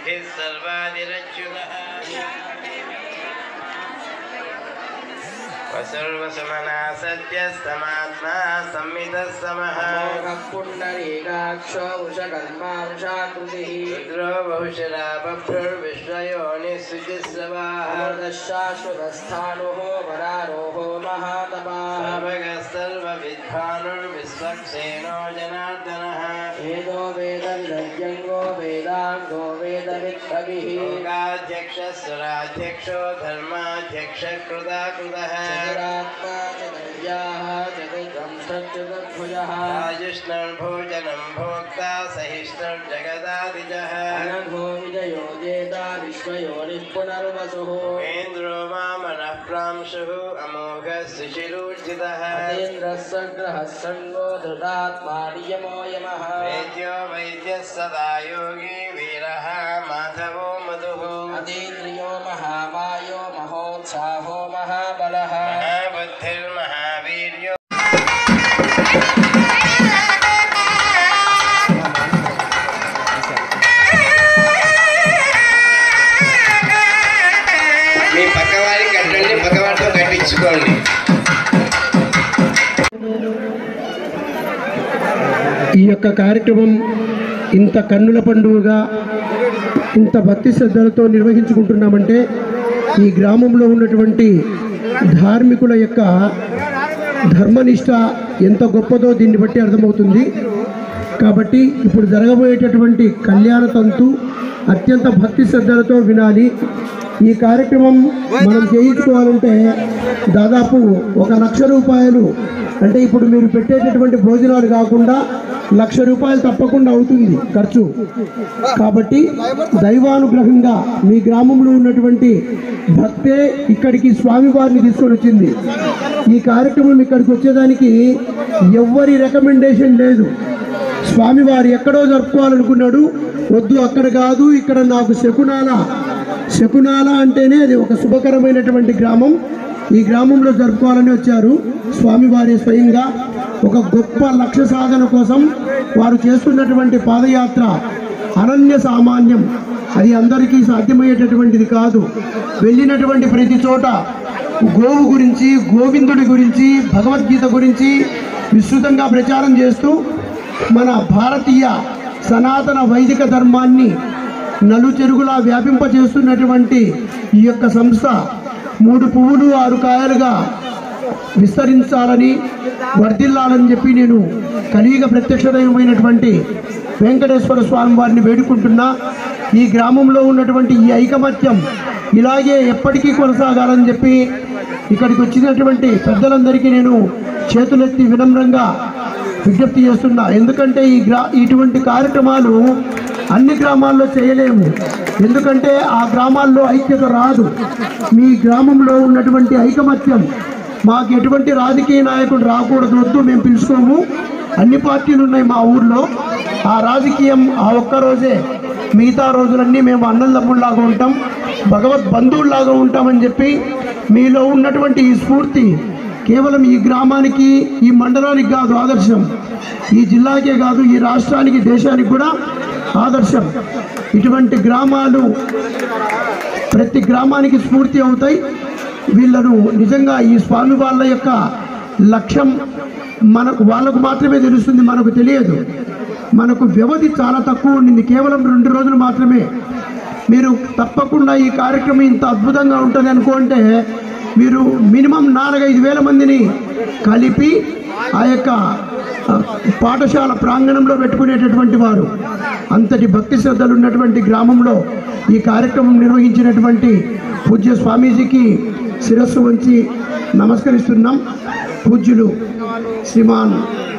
सिद्धिः सर्वादिरच्युतः वसुर्वसुमना सद्यस्तमात्मा संवितः समः पुण्डरीकाक्षो वृषकर्मा वृषाकृतिः रुद्रो बहुशरा बभ्रुर्विश्वयोनिः शुचिस्रवाः शाश्वतस्थाणुः वरारोहो महातपाः सर्वगः सर्वविद्वानुर्विश्वक्सेनो जनार्दनः वेदो वेदविदज्ञो वेदाङ्गो वेदवित्तभिः लोकाध्यक्षः सुराध्यक्षो धर्माध्यक्षकृता कृतः चतुरात्मा चतुर्याः चतुर्वंशच्चतुर्भुजः आयुष्णर्भोजनं भोक्ता सहिष्णुर्जगदादिजः अनघो विजयो जेता विश्वयोनिः पुनर्वसुः इन्द्रो वामनः प्रांशुः अमोघः सुशिरूर्जितः अतीन्द्रः सग्रहः सङ्गो धृतात्मा नियमो यमः वेद्यो वैद्यः सदा योगी वीरः माधवो मधुः अतीन्द्रियो महामायो महोत्साहो महाबलः महाबुद्धिर्महावीर्यो మీ పక్కవారికి కట్టండి పక్కవారితో కట్టించుకోండి ఈ యొక్క కార్యక్రమం ఇంత కన్నుల పండుగగా ఇంత భక్తి శ్రద్ధలతో నిర్వహించుకుంటున్నామంటే ఈ గ్రామంలో ఉన్నటువంటి ధార్మికుల యొక్క ధర్మనిష్ట ఎంత గొప్పదో దీన్ని బట్టి అర్థమవుతుంది కాబట్టి ఇప్పుడు జరగబోయేటటువంటి కళ్యాణ తంతు అత్యంత భక్తి శ్రద్ధలతో వినాలి ఈ కార్యక్రమం మనం చేయించుకోవాలంటే దాదాపు ఒక లక్ష రూపాయలు అంటే ఇప్పుడు మీరు పెట్టేటటువంటి భోజనాలు కాకుండా లక్ష రూపాయలు తప్పకుండా అవుతుంది ఖర్చు కాబట్టి దైవానుగ్రహంగా మీ గ్రామంలో ఉన్నటువంటి భక్తే ఇక్కడికి స్వామివారిని తీసుకొని వచ్చింది ఈ కార్యక్రమం ఇక్కడికి వచ్చేదానికి ఎవ్వరి రికమెండేషన్ లేదు స్వామివారు ఎక్కడో జరుపుకోవాలనుకున్నాడు వద్దు అక్కడ కాదు ఇక్కడ నాకు శకునాల శకునాల అంటేనే అది ఒక శుభకరమైనటువంటి గ్రామం ఈ గ్రామంలో జరుపుకోవాలని వచ్చారు స్వామివారి స్వయంగా ఒక గొప్ప లక్ష్య సాధన కోసం వారు చేస్తున్నటువంటి పాదయాత్ర అనన్య సామాన్యం అది అందరికీ సాధ్యమయ్యేటటువంటిది కాదు వెళ్ళినటువంటి ప్రతి చోట గోవు గురించి గోవిందుడి గురించి భగవద్గీత గురించి విస్తృతంగా ప్రచారం చేస్తూ మన భారతీయ సనాతన వైదిక ధర్మాన్ని నలుచెరుగులా వ్యాపింపచేస్తున్నటువంటి ఈ యొక్క సంస్థ మూడు పువ్వులు ఆరు కాయలుగా విస్తరించాలని వర్ధిల్లాలని చెప్పి నేను కలియుగ ప్రత్యక్ష దైవమైనటువంటి వెంకటేశ్వర స్వామి వారిని వేడుకుంటున్నా ఈ గ్రామంలో ఉన్నటువంటి ఈ ఐకమత్యం ఇలాగే ఎప్పటికీ కొనసాగాలని చెప్పి ఇక్కడికి వచ్చినటువంటి పెద్దలందరికీ నేను చేతులెత్తి వినమ్రంగా విజ్ఞప్తి చేస్తున్నా ఎందుకంటే ఈ గ్రా ఇటువంటి కార్యక్రమాలు అన్ని గ్రామాల్లో చేయలేము ఎందుకంటే ఆ గ్రామాల్లో ఐక్యత రాదు మీ గ్రామంలో ఉన్నటువంటి ఐకమత్యం మాకు ఎటువంటి రాజకీయ నాయకుడు రాకూడదు వద్దు మేము పిలుచుకోము అన్ని పార్టీలు ఉన్నాయి మా ఊర్లో ఆ రాజకీయం ఆ ఒక్క రోజే మిగతా రోజులన్నీ మేము అన్నదమ్ముల్లాగా ఉంటాం భగవద్ బంధువుల్లాగా ఉంటామని చెప్పి మీలో ఉన్నటువంటి ఈ స్ఫూర్తి కేవలం ఈ గ్రామానికి ఈ మండలానికి కాదు ఆదర్శం ఈ జిల్లాకే కాదు ఈ రాష్ట్రానికి దేశానికి కూడా ఆదర్శం ఇటువంటి గ్రామాలు ప్రతి గ్రామానికి స్ఫూర్తి అవుతాయి వీళ్ళను నిజంగా ఈ స్వామి వాళ్ళ యొక్క లక్ష్యం మనకు వాళ్ళకు మాత్రమే తెలుస్తుంది మనకు తెలియదు మనకు వ్యవధి చాలా తక్కువ ఉండింది కేవలం రెండు రోజులు మాత్రమే మీరు తప్పకుండా ఈ కార్యక్రమం ఇంత అద్భుతంగా ఉంటుంది అనుకుంటే మీరు మినిమం నాలుగైదు వేల మందిని కలిపి ఆ యొక్క ఆ, పాఠశాల ప్రాంగణంలో పెట్టుకునేటటువంటి వారు అంతటి భక్తి శ్రద్ధలు ఉన్నటువంటి గ్రామంలో ఈ కార్యక్రమం నిర్వహించినటువంటి పూజ్య స్వామీజీకి శిరస్సు వంచి నమస్కరిస్తున్నాం పూజ్యులు శ్రీమాన్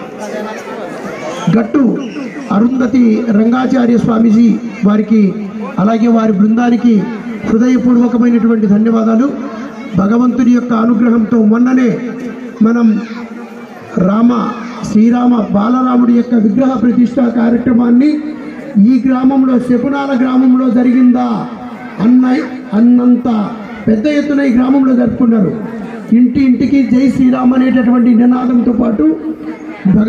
గట్టు అరుంధతి రంగాచార్య స్వామీజీ వారికి అలాగే వారి బృందానికి హృదయపూర్వకమైనటువంటి ధన్యవాదాలు భగవంతుని యొక్క అనుగ్రహంతో మొన్ననే మనం రామ శ్రీరామ బాలరాముడి యొక్క విగ్రహ ప్రతిష్ట కార్యక్రమాన్ని ఈ గ్రామంలో శకునాల గ్రామంలో జరిగిందా అన్న అన్నంత పెద్ద ఎత్తున ఈ గ్రామంలో జరుపుకున్నారు ఇంటి ఇంటికి జై శ్రీరామ్ అనేటటువంటి నినాదంతో పాటు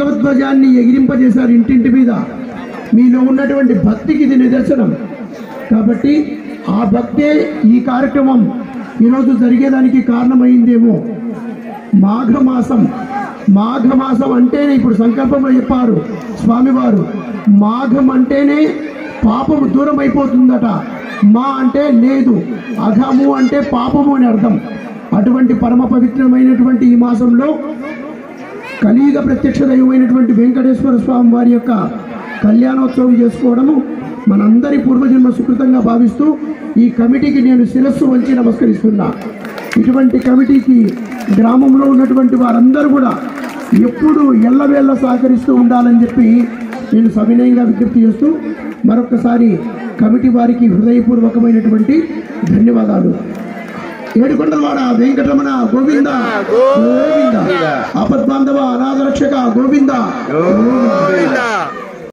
భగవద్ధ్వజాన్ని ఎగిరింపజేశారు ఇంటింటి మీద మీలో ఉన్నటువంటి భక్తికి ఇది నిదర్శనం కాబట్టి ఆ భక్తే ఈ కార్యక్రమం ఈరోజు జరిగేదానికి కారణమైందేమో మాఘమాసం మాఘమాసం అంటేనే ఇప్పుడు సంకల్పంలో చెప్పారు స్వామివారు మాఘం అంటేనే పాపము దూరం అయిపోతుందట మా అంటే లేదు అఘము అంటే పాపము అని అర్థం అటువంటి పరమ పవిత్రమైనటువంటి ఈ మాసంలో కలియుగ ప్రత్యక్ష దైవమైనటువంటి వెంకటేశ్వర స్వామి వారి యొక్క కళ్యాణోత్సవం చేసుకోవడము మనందరి పూర్వజన్మ సుకృతంగా భావిస్తూ ఈ కమిటీకి నేను శిరస్సు వంచి నమస్కరిస్తున్నా ఇటువంటి కమిటీకి గ్రామంలో ఉన్నటువంటి వారందరూ కూడా ఎప్పుడు ఎల్లవేళ్ళ సహకరిస్తూ ఉండాలని చెప్పి నేను సవినయంగా విజ్ఞప్తి చేస్తూ మరొకసారి కమిటీ వారికి హృదయపూర్వకమైనటువంటి ధన్యవాదాలు ఏడుకొండలవాడ వెంకటరమణ గోవింద గోవింద ఆపద్బాంధవ అనాథరక్షక గోవింద గోవింద